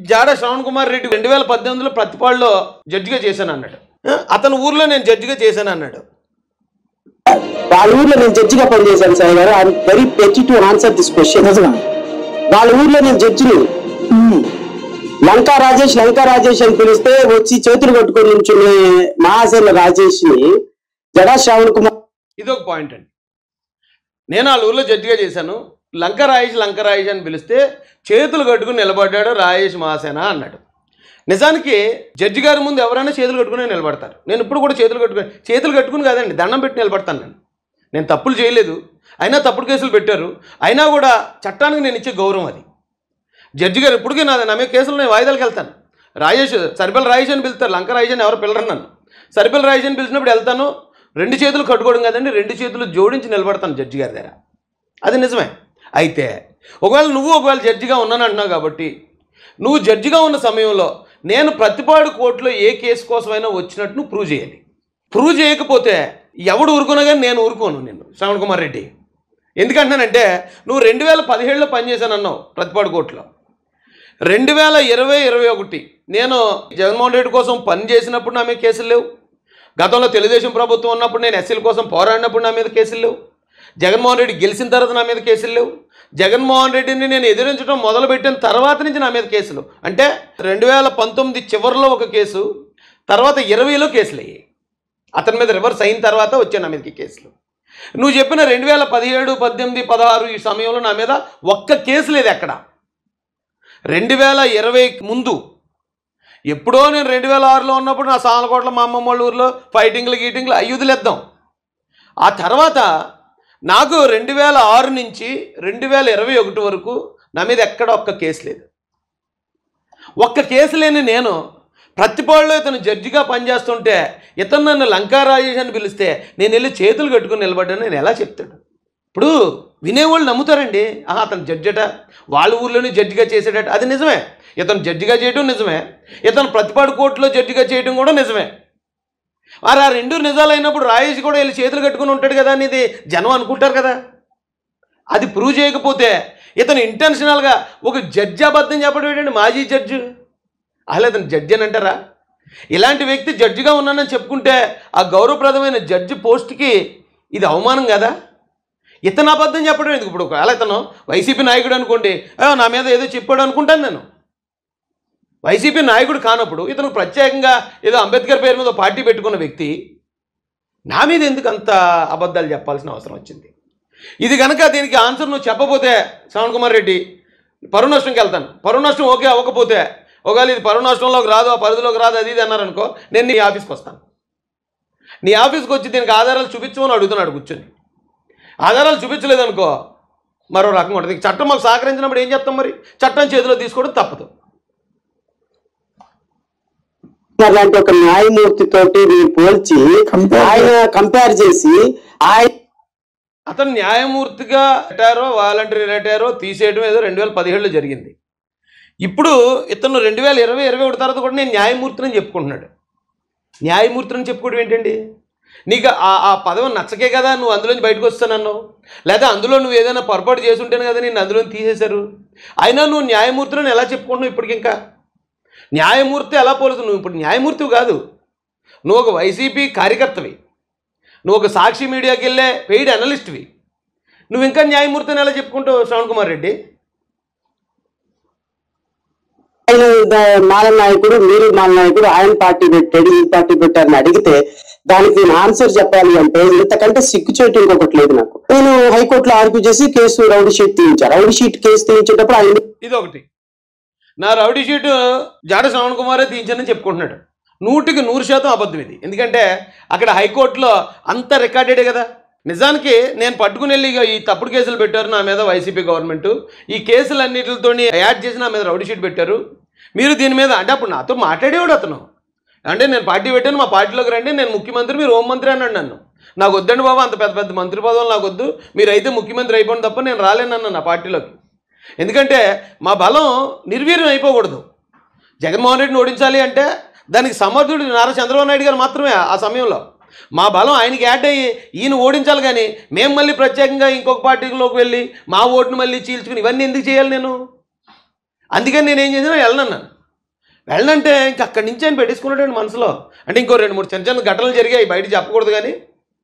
జాడ శ్రవణ్ కుమార్ రెడ్డి రెండు వేల పద్దెనిమిదిలో ప్రతిపాడులో జడ్జిగా చేశాను అన్నాడు ఆ, అతని ఊర్లో నేను జడ్జిగా చేశాను అన్నాడు వాళ్ళ ఊర్లో నేను జడ్జిగా పనిచేశాను సార్ గారు I very petty to answer this question వాళ్ళ ఊర్లో నేను జడ్జిని లంకా రాజేష్ లంకా రాజేష్ అని పిలిస్తే వచ్చి చేతులు కట్టుకొని నుంచునే మహాసేన రాజేష్ ని జడా శ్రావణ్ కుమార్ ఇది ఒక పాయింట్ అండి నేను వాళ్ళ ఊర్లో జడ్జిగా చేశాను లంక రాయేష్ లంక రాయేష్ అని పిలిస్తే చేతులు కట్టుకుని నిలబడ్డాడు రాయేష్ మహాసేన అన్నాడు నిజానికి జడ్జి గారి ముందు ఎవరైనా చేతులు కట్టుకుని నిలబడతారు నేను ఇప్పుడు కూడా చేతులు కట్టుకుని చేతులు కట్టుకుని కాదండి దండం పెట్టి నిలబడతాను నేను నేను తప్పులు చేయలేదు అయినా తప్పుడు కేసులు పెట్టారు అయినా కూడా చట్టానికి నేను ఇచ్చే గౌరవం అది జడ్జి గారు ఇప్పటికీ నాది నా మీద కేసులు నేను వాయిదాలకు వెళ్తాను రాజేష్ సరిపల్లి రాజేష్ అని పిలుస్తారు లంక రాజేష్ అని ఎవరు పిల్లరు నన్ను సరిపల్లి రాజేష్ అని పిలిచినప్పుడు వెళ్తాను రెండు చేతులు కట్టుకోవడం కదండి రెండు చేతులు జోడించి నిలబడతాను జడ్జి గారి దగ్గర అది నిజమే అయితే ఒకవేళ నువ్వు ఒకవేళ జడ్జిగా ఉన్నాను అంటున్నావు కాబట్టి నువ్వు జడ్జిగా ఉన్న సమయంలో నేను ప్రతిపాడు కోర్టులో ఏ కేసు కోసమైనా వచ్చినట్టు నువ్వు ప్రూవ్ చేయాలి ప్రూవ్ చేయకపోతే ఎవడు ఊరుకున్నా కానీ నేను ఊరుకోను నేను శ్రవణ్ కుమార్ రెడ్డి ఎందుకంటున్నానంటే నువ్వు రెండు వేల పదిహేడులో పనిచేశాను అన్నావు ప్రతిపాడు కోర్టులో రెండు వేల ఇరవై ఇరవై ఒకటి నేను జగన్మోహన్ రెడ్డి కోసం పని చేసినప్పుడు నా మీద కేసులు లేవు గతంలో తెలుగుదేశం ప్రభుత్వం ఉన్నప్పుడు నేను ఎస్సీల కోసం పోరాడినప్పుడు నా మీద కేసులు లేవు జగన్మోహన్ రెడ్డి గెలిచిన తర్వాత నా మీద కేసులు లేవు జగన్మోహన్ రెడ్డిని నేను ఎదిరించడం మొదలుపెట్టిన తర్వాత నుంచి నా మీద కేసులు అంటే రెండు వేల పంతొమ్మిది చివరిలో ఒక కేసు తర్వాత ఇరవైలో కేసులు అయ్యాయి అతని మీద రివర్స్ అయిన తర్వాత వచ్చాయి నా మీదకి కేసులు నువ్వు చెప్పిన రెండు వేల పదిహేడు పద్దెనిమిది పదహారు ఈ సమయంలో నా మీద ఒక్క కేసు లేదు ఎక్కడ రెండు వేల ఇరవై ముందు ఎప్పుడో నేను రెండు వేల ఆరులో ఉన్నప్పుడు నా సాలకోట్ల మా అమ్మమ్మ వాళ్ళ ఊర్లో ఫైటింగ్లు గీటింగ్లు అవి వదిలేద్దాం ఆ తర్వాత నాకు రెండు వేల ఆరు నుంచి రెండు వేల ఇరవై ఒకటి వరకు నా మీద ఎక్కడ ఒక్క కేసు లేదు ఒక్క కేసు లేని నేను ప్రతిపాడులో ఇతను జడ్జిగా పనిచేస్తుంటే ఇతను నన్ను లంకా రాజేష్ అని పిలిస్తే నేను వెళ్ళి చేతులు కట్టుకుని నిలబడ్డాను నేను ఎలా చెప్తాడు ఇప్పుడు వినేవాళ్ళు నమ్ముతారండి ఆహా అతను జడ్జట వాళ్ళ ఊర్లోనే జడ్జిగా చేసేటట్టు అది నిజమే ఇతను జడ్జిగా చేయడం నిజమే ఇతను ప్రతిపాడు కోర్టులో జడ్జిగా చేయడం కూడా నిజమే మరి ఆ రెండు నిజాలు అయినప్పుడు రాయేష్ కూడా వెళ్ళి చేతులు కట్టుకుని ఉంటాడు కదా అనేది జనం అనుకుంటారు కదా అది ప్రూవ్ చేయకపోతే ఇతను ఇంటెన్షనల్గా ఒక జడ్జి అబద్ధం చెప్పడం ఏంటండి మాజీ జడ్జి అసలు ఇతను జడ్జి అని అంటారా ఇలాంటి వ్యక్తి జడ్జిగా ఉన్నానని చెప్పుకుంటే ఆ గౌరవప్రదమైన జడ్జి పోస్ట్కి ఇది అవమానం కదా ఇతను అబద్ధం చెప్పడం ఎందుకు ఇప్పుడు ఒకవేళ ఇతను వైసీపీ నాయకుడు అనుకోండి "ఆ, నా మీద ఏదో చెప్పాడు అనుకుంటాను నేను వైసీపీ నాయకుడు కానప్పుడు ఇతను ప్రత్యేకంగా ఏదో అంబేద్కర్ పేరు మీద ఒక పార్టీ పెట్టుకున్న వ్యక్తి నా మీద ఎందుకు అంత అబద్ధాలు చెప్పాల్సిన అవసరం వచ్చింది ఇది కనుక దీనికి ఆన్సర్ నువ్వు చెప్పబోతే శ్రవణ్ కుమార్ రెడ్డి పరువు నష్టంకి వెళ్తాను పరువు నష్టం ఓకే అవ్వకపోతే ఒకవేళ ఇది పరువు నష్టంలోకి రాదు ఆ పరిధిలోకి రాదు అది ఇది అన్నారనుకో నేను నీ ఆఫీస్కి వస్తాను నీ ఆఫీస్కి వచ్చి దీనికి ఆధారాలు చూపించమని అడుగుతున్నాడు కూర్చొని ఆధారాలు చూపించలేదనుకో మరో రకంగా ఉంటుంది చట్టం మాకు సహకరించినప్పుడు ఏం చేస్తాం మరి చట్టం చేతిలో తీసుకోవడం తప్పదు లాంటి ఒక న్యాయమూర్తి తోటి మీరు పోల్చి Compare ఆయన కంపేర్ చేసి ఆయన అతను న్యాయమూర్తిగా రిటైరో వాలంటరీ రిటైరో తీసేయడం ఏదో రెండు వేల పదిహేడులో జరిగింది ఇప్పుడు ఇతను రెండు వేల ఇరవై ఇరవై ఒకటి తర్వాత కూడా నేను న్యాయమూర్తిని చెప్పుకుంటున్నాడు న్యాయమూర్తిని చెప్పుకోవడం ఏంటండి నీకు ఆ ఆ పదవి నచ్చకే కదా నువ్వు అందులోంచి బయటకు వస్తానన్నావు లేదా అందులో నువ్వు ఏదైనా పొరపాటు చేసి ఉంటేనే కదా నేను అందులో తీసేశారు అయినా నువ్వు న్యాయమూర్తిని ఎలా చెప్పుకుంటున్నావు ఇప్పటికి ఇంకా న్యాయమూర్తి ఎలా పోలుతు నువ్వు ఇప్పుడు న్యాయమూర్తివి కాదు నువ్వు ఒక వైసీపీ కార్యకర్తవి నువ్వు ఒక సాక్షి మీడియాకి వెళ్ళే పెయిడ్ అనలిస్ట్వి నువ్వు ఇంకా న్యాయమూర్తిని ఎలా చెప్పుకుంటావు శ్రవణ్ కుమార్ రెడ్డి ఆయన ద- మాల నాయకుడు మీరు మాల నాయకుడు ఆయన పార్టీ పెట్టాడు ఈ పార్టీ పెట్టారని అడిగితే దానికి నేను ఆన్సర్ చెప్పాలి అంటే ఇంతకంటే సిగ్గు చేయటం ఇంకొకటి లేదు నాకు నేను హైకోర్టులో ఆర్గ్యూ చేసి కేసు రౌడీ షీట్ తీయించాను రౌడీ షీట్ కేసు తీయించేటప్పుడు ఆయన ఇది ఒకటి నా రౌడీ షీట్ జాడ శ్రవణ్ కుమారే తీయించానని చెప్పుకుంటున్నాడు నూటికి నూరు శాతం అబద్ధం ఇది ఎందుకంటే అక్కడ హైకోర్టులో అంత రికార్డెడే కదా నిజానికి నేను పట్టుకుని వెళ్ళి ఇగో ఈ తప్పుడు కేసులు పెట్టారు నా మీద వైసీపీ గవర్నమెంట్ ఈ కేసులన్నిటితో యాడ్ చేసి నా మీద రౌడీ షీట్ పెట్టారు మీరు దీని మీద అంటే అప్పుడు నాతో మాట్లాడేవాడు అతను అంటే నేను పార్టీ పెట్టాను మా పార్టీలోకి రండి నేను ముఖ్యమంత్రి మీరు హోంమంత్రి అన్నాడు నన్ను నాకు వద్దండి బాబు అంత పెద్ద పెద్ద మంత్రి పదవులు నాకు వద్దు మీరైతే ముఖ్యమంత్రి అయిపోండి తప్ప నేను రాలేనన్నాను నా పార్టీలోకి ఎందుకంటే మా బలం నిర్వీర్యం అయిపోకూడదు జగన్మోహన్ రెడ్డిని ఓడించాలి అంటే దానికి సమర్థుడు నారా చంద్రబాబు నాయుడు గారు మాత్రమే ఆ సమయంలో మా బలం ఆయనకి యాడ్ అయ్యి ఈయన ఓడించాలి కానీ మేము మళ్ళీ ప్రత్యేకంగా ఇంకొక పార్టీలోకి వెళ్ళి మా ఓటును మళ్ళీ చీల్చుకుని ఇవన్నీ ఎందుకు చేయాలి నేను అందుకని నేను ఏం చేసినా వెళ్ళనన్నాను వెళ్ళంటే ఇంక అక్కడి నుంచి ఆయన పెట్టేసుకున్నాడండి మనసులో అంటే ఇంకో రెండు మూడు చిన్న చిన్న ఘటనలు జరిగాయి బయట చెప్పకూడదు కానీ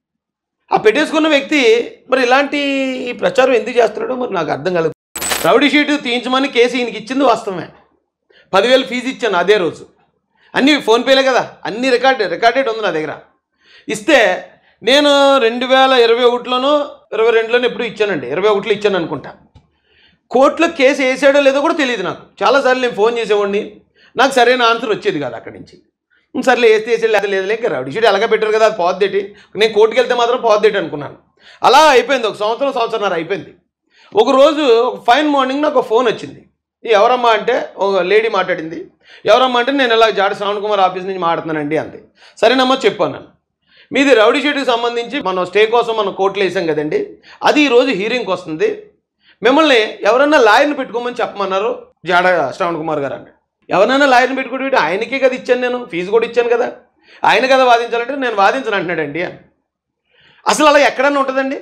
ఆ పెట్టేసుకున్న వ్యక్తి మరి ఇలాంటి ప్రచారం ఎందుకు చేస్తున్నాడో మరి నాకు అర్థం కలదు రౌడీ షీటు తీయించమని కేసు ఈయనకి ఇచ్చింది వాస్తవమే పదివేలు ఫీజు ఇచ్చాను అదే రోజు అన్నీ ఫోన్పేలే కదా అన్ని రికార్డ్ రికార్డెడ్ ఉంది నా దగ్గర ఇస్తే నేను రెండు వేల ఇరవై ఒకటిలోనో ఇరవై రెండులోనో ఎప్పుడు ఇచ్చానండి ఇరవై ఒకటిలో ఇచ్చాను అనుకుంటా కోర్టులో కేసు వేసాడో లేదో కూడా తెలియదు నాకు చాలాసార్లు నేను ఫోన్ చేసేవాడిని నాకు సరైన ఆన్సర్ వచ్చేది కాదు అక్కడి నుంచి "ఉం, సర్లే వేస్తే వేసే లేదా లేదు లేక రౌడీ షీట్ ఎలాగ పెట్టారు కదా అది పోద్దేటి నేను కోర్టుకి వెళ్తే మాత్రం పోద్దేటి అనుకున్నాను అలా అయిపోయింది ఒక సంవత్సరం సంవత్సరంన్నర అయిపోయింది ఒక రోజు ఒక ఫైన్ మార్నింగ్ నాకు ఒక ఫోన్ వచ్చింది "ఈ ఎవరమ్మా అంటే ఒక లేడీ మాట్లాడింది ఎవరమ్మా అంటే నేను ఇలా జాడ శ్రవణ్ కుమార్ ఆఫీస్ నుంచి మాట్లాడుతున్నానండి అంతే సరేనమ్మా చెప్పాను మీది రౌడీ షీట్కి సంబంధించి మనం స్టే కోసం మనం కోర్టులో వేసాం కదండి అది ఈరోజు హీరింగ్కి వస్తుంది మిమ్మల్ని ఎవరన్నా లాయర్ని పెట్టుకోమని చెప్పమన్నారు జాడ శ్రవణ్ కుమార్ గారు అన్నాడు ఎవరైనా లాయర్ని పెట్టుకుంటే ఆయనకే కదా ఇచ్చాను నేను ఫీజు కూడా ఇచ్చాను కదా ఆయన కదా వాదించాలంటే నేను వాదించను అంటున్నాడండి అని అసలు అలా ఎక్కడన్నా ఉంటుందండి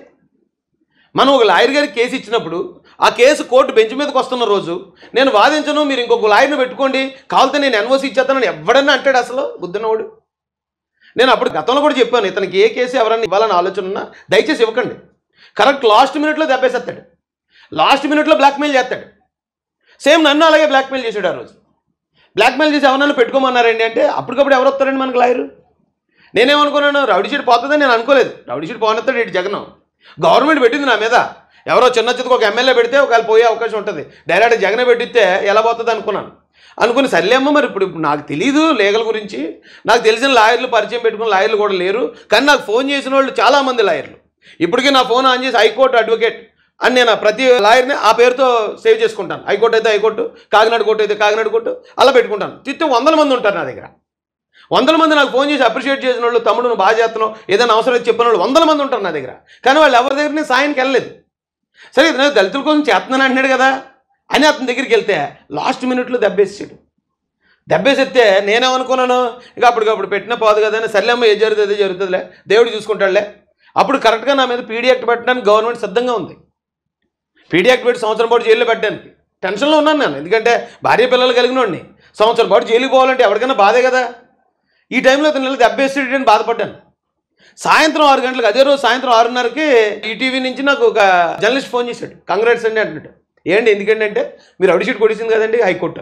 మనం ఒక లాయర్ గారికి కేసు ఇచ్చినప్పుడు ఆ కేసు కోర్టు బెంచ్ మీదకి వస్తున్న రోజు నేను వాదించను మీరు ఇంకొక లాయర్ని పెట్టుకోండి కావాలంటే నేను ఎన్ఓసి ఇచ్చేస్తానని ఎవడన్నా అంటాడు అసలు బుద్ధినోడు నేను అప్పుడు గతంలో కూడా చెప్పాను ఇతనికి ఏ కేసు ఎవరన్నా ఇవ్వాలని ఆలోచన ఉన్నా దయచేసి ఇవ్వకండి కరెక్ట్ లాస్ట్ మినిట్లో దెబ్బేసేస్తాడు లాస్ట్ మినిట్లో బ్లాక్మెయిల్ చేస్తాడు సేమ్ నన్ను అలాగే బ్లాక్మెయిల్ చేశాడు ఆ రోజు బ్లాక్మెయిల్ చేసి ఎవరన్నా పెట్టుకోమన్నారండి అంటే అప్పటికప్పుడు ఎవరు వస్తారండి మనకు లాయరు నేనేమనుకున్నాను రౌడీ షీట్ పోతుందని నేను అనుకోలేదు రౌడీ షీట్ పోనెత్తాడు ఇటు జగన్ గవర్నమెంట్ పెట్టింది నా మీద ఎవరో చిన్న చిత్తకు ఒక ఎమ్మెల్యే పెడితే ఒకవేళ పోయే అవకాశం ఉంటుంది డైరెక్ట్ జగన్ పెట్టిస్తే ఎలా పోతుంది అనుకున్నాను అనుకుని సర్లేమ్మ మరి ఇప్పుడు ఇప్పుడు నాకు తెలియదు లీగల్ గురించి నాకు తెలిసిన లాయర్లు పరిచయం పెట్టుకున్న లాయర్లు కూడా లేరు కానీ నాకు ఫోన్ చేసిన వాళ్ళు చాలామంది లాయర్లు ఇప్పటికీ నా ఫోన్ ఆన్ చేసి హైకోర్టు అడ్వకేట్ అని నేను ప్రతి లాయర్ని ఆ పేరుతో సేవ్ చేసుకుంటాను హైకోర్టు అయితే హైకోర్టు కాకినాడ కోర్టు అయితే కాకినాడ కోర్టు అలా పెట్టుకుంటాను తిత్తే వందల మంది ఉంటారు నా దగ్గర వందల మంది నాకు ఫోన్ చేసి అప్రిషియేట్ చేసిన వాళ్ళు తమ్ముడు నువ్వు బాగా చేస్తున్నావు ఏదైనా అవసరం అయితే చెప్పిన వాళ్ళు వందల మంది ఉంటారు నా దగ్గర కానీ వాళ్ళు ఎవరి దగ్గర నేను సాయానికి వెళ్ళలేదు సరే ఇతను దళితుల కోసం చేస్తున్నాను అంటున్నాడు కదా అని అతని దగ్గరికి వెళ్తే లాస్ట్ మినిట్లో దెబ్బేసాడు దెబ్బేసేస్తే నేనేమనుకున్నాను ఇక అప్పటికప్పుడు పెట్టిన పోదు కదా అని సర్లేమ్మ ఏ జరుగుతుంది అదే జరుగుతుందిలే దేవుడు చూసుకుంటాడులే అప్పుడు కరెక్ట్గా నా మీద పీడీ యాక్ట్ పెట్టడానికి గవర్నమెంట్ సిద్ధంగా ఉంది పీడీ యాక్ట్ పెట్టి సంవత్సరం పాటు జైల్లో పెట్టడానికి టెన్షన్లో ఉన్నాను నేను ఎందుకంటే భార్య పిల్లలు కలిగిన వాడిని సంవత్సరం పాటు జైలుకి పోవాలంటే ఎవరికైనా బాధే కదా ఈ టైంలో ఇతను నెల దెబ్బేసేటి అని బాధపడ్డాను సాయంత్రం ఆరు గంటలకు అదే రోజు సాయంత్రం ఆరున్నరకి ఈటీవీ నుంచి నాకు ఒక జర్నలిస్ట్ ఫోన్ చేశాడు కంగ్రాట్స్ అండి అంటున్నాడు ఏంటి ఎందుకంటే అంటే మీరు అవుట్ షీట్ కొట్టేసింది కదండి హైకోర్టు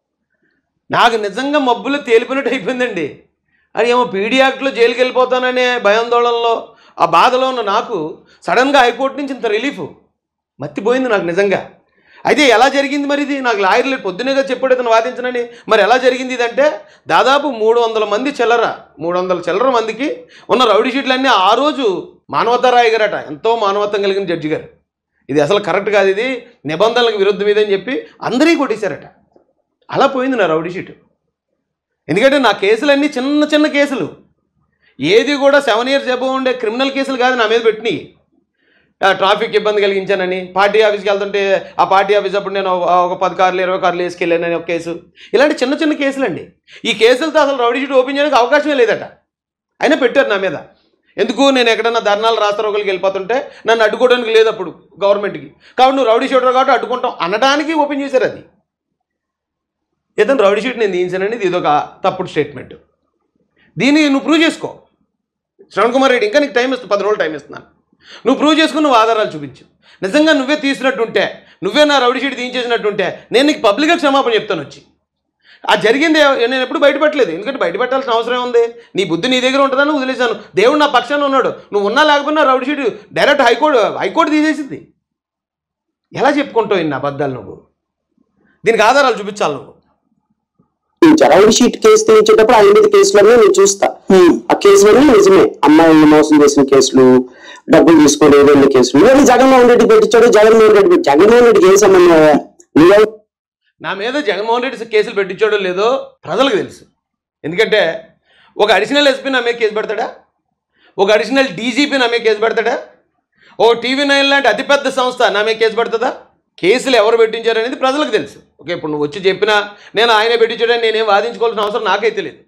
నాకు నిజంగా మబ్బులు తేలిపోయినట్టు అయిపోయిందండి అది ఏమో పీడీ యాక్ట్లో జైలుకి వెళ్ళిపోతాననే భయాందోళనలో ఆ బాధలో ఉన్న నాకు సడన్గా హైకోర్టు నుంచి ఇంత రిలీఫ్ మత్తిపోయింది నాకు నిజంగా అయితే ఎలా జరిగింది మరి ఇది నాకు లాయర్లు పొద్దునేగా చెప్పాడు ఇతను వాదించనని మరి ఎలా జరిగింది ఇదంటే దాదాపు మూడు వందల మంది చిల్లర మూడు వందల చిల్లర మందికి ఉన్న రౌడీ షీట్లన్నీ ఆ రోజు మానవతా రాయ్ గారట ఎంతో మానవత్వం కలిగిన జడ్జి గారు ఇది అసలు కరెక్ట్ కాదు ఇది నిబంధనలకు విరుద్ధం ఇదని చెప్పి అందరికీ కొట్టేశారట అలా పోయింది నా రౌడీ షీట్ ఎందుకంటే నా కేసులన్నీ చిన్న చిన్న కేసులు ఏది కూడా సెవెన్ ఇయర్స్ అబౌవ్ ఉండే క్రిమినల్ కేసులు కాదు నా మీద పెట్టినాయి ఆ, ట్రాఫిక్ ఇబ్బంది కలిగించానని పార్టీ ఆఫీస్కి వెళ్తుంటే ఆ పార్టీ ఆఫీస్ అప్పుడు నేను ఒక- ఒక పది కార్లు ఇరవై కార్లు వేసుకెళ్ళానని ఒక కేసు ఇలాంటి చిన్న చిన్న కేసులండి ఈ కేసులతో అసలు రౌడీ షీట్ ఓపెన్ చేయడానికి అవకాశమే లేదట అయినా పెట్టారు నా మీద ఎందుకు నేను ఎక్కడన్నా ధర్నాలు రాస్తారోకలికి వెళ్ళిపోతుంటే నన్ను అడ్డుకోవడానికి లేదు అప్పుడు గవర్నమెంట్కి కాబట్టి నువ్వు రౌడీ షీటర్ కాబట్టి అడ్డుకుంటాం అనడానికి ఓపెన్ చేశారు అది ఇతను రౌడీ షీట్ నేను తీయించానని ఇది ఒక తప్పుడు స్టేట్మెంట్ దీన్ని నువ్వు ప్రూవ్ చేసుకో శ్రవణ్ కుమార్ రెడ్డి ఇంకా నీకు టైం ఇస్తా పది రోజులు టైం ఇస్తున్నాను నువ్వు ప్రూవ్ చేసుకుని నువ్వు ఆధారాలు చూపించు నిజంగా నువ్వే తీసినట్టుంటే నువ్వే నా రౌడీ షీట్ తీయించేసినట్టుంటే నేను నీకు పబ్లిక్గా క్షమాపణ చెప్తాను వచ్చి ఆ జరిగింది ఎవ- నేను ఎప్పుడు బయటపెట్టలేదు ఎందుకంటే బయటపెట్టాల్సిన అవసరం ఉంది నీ బుద్ధి నీ దగ్గర ఉంటుందని వదిలేశాను దేవుడు నా పక్షాన ఉన్నాడు నువ్వు ఉన్నా లేకపోయినా rowdy sheet direct high court high court తీసేసింది ఎలా చెప్పుకుంటావు ఇన్ని అబద్ధాలు నువ్వు దీనికి ఆధారాలు చూపించాలి నువ్వు రౌడీ షీట్ కేసు తీయించేటప్పుడు ఆయన మీద కేసులన్నీ నేను చూస్తా ఆ కేసులన్నీ నిజమే అమ్మాయిని మోసం చేసిన కేసులు డబ్బులు తీసుకొని ఏదైనా కేసులు ఇవన్నీ జగన్మోహన్ రెడ్డి పెట్టించాడు జగన్మోహన్ రెడ్డి పెట్టి- జగన్మోహన్ రెడ్డికి ఏం సంబంధం నువ్వు నా మీద జగన్మోహన్ రెడ్డి కేసులు పెట్టించాడో లేదో ప్రజలకు తెలుసు ఎందుకంటే ఒక అడిషనల్ ఎస్పీ నా మీద కేసు పెడతాడా ఒక అడిషనల్ డీజీపీ నా మీద కేసు పెడతాడా ఓ టీవీ నైన్ లాంటి అతిపెద్ద సంస్థ నా మీద కేసు పెడుతుందా కేసులు ఎవరు పెట్టించారనేది ప్రజలకు తెలుసు ఓకే ఇప్పుడు నువ్వు వచ్చి చెప్పినా నేను ఆయనే పెట్టించాడని నేనేం వాదించుకోవాల్సిన అవసరం నాకైతే లేదు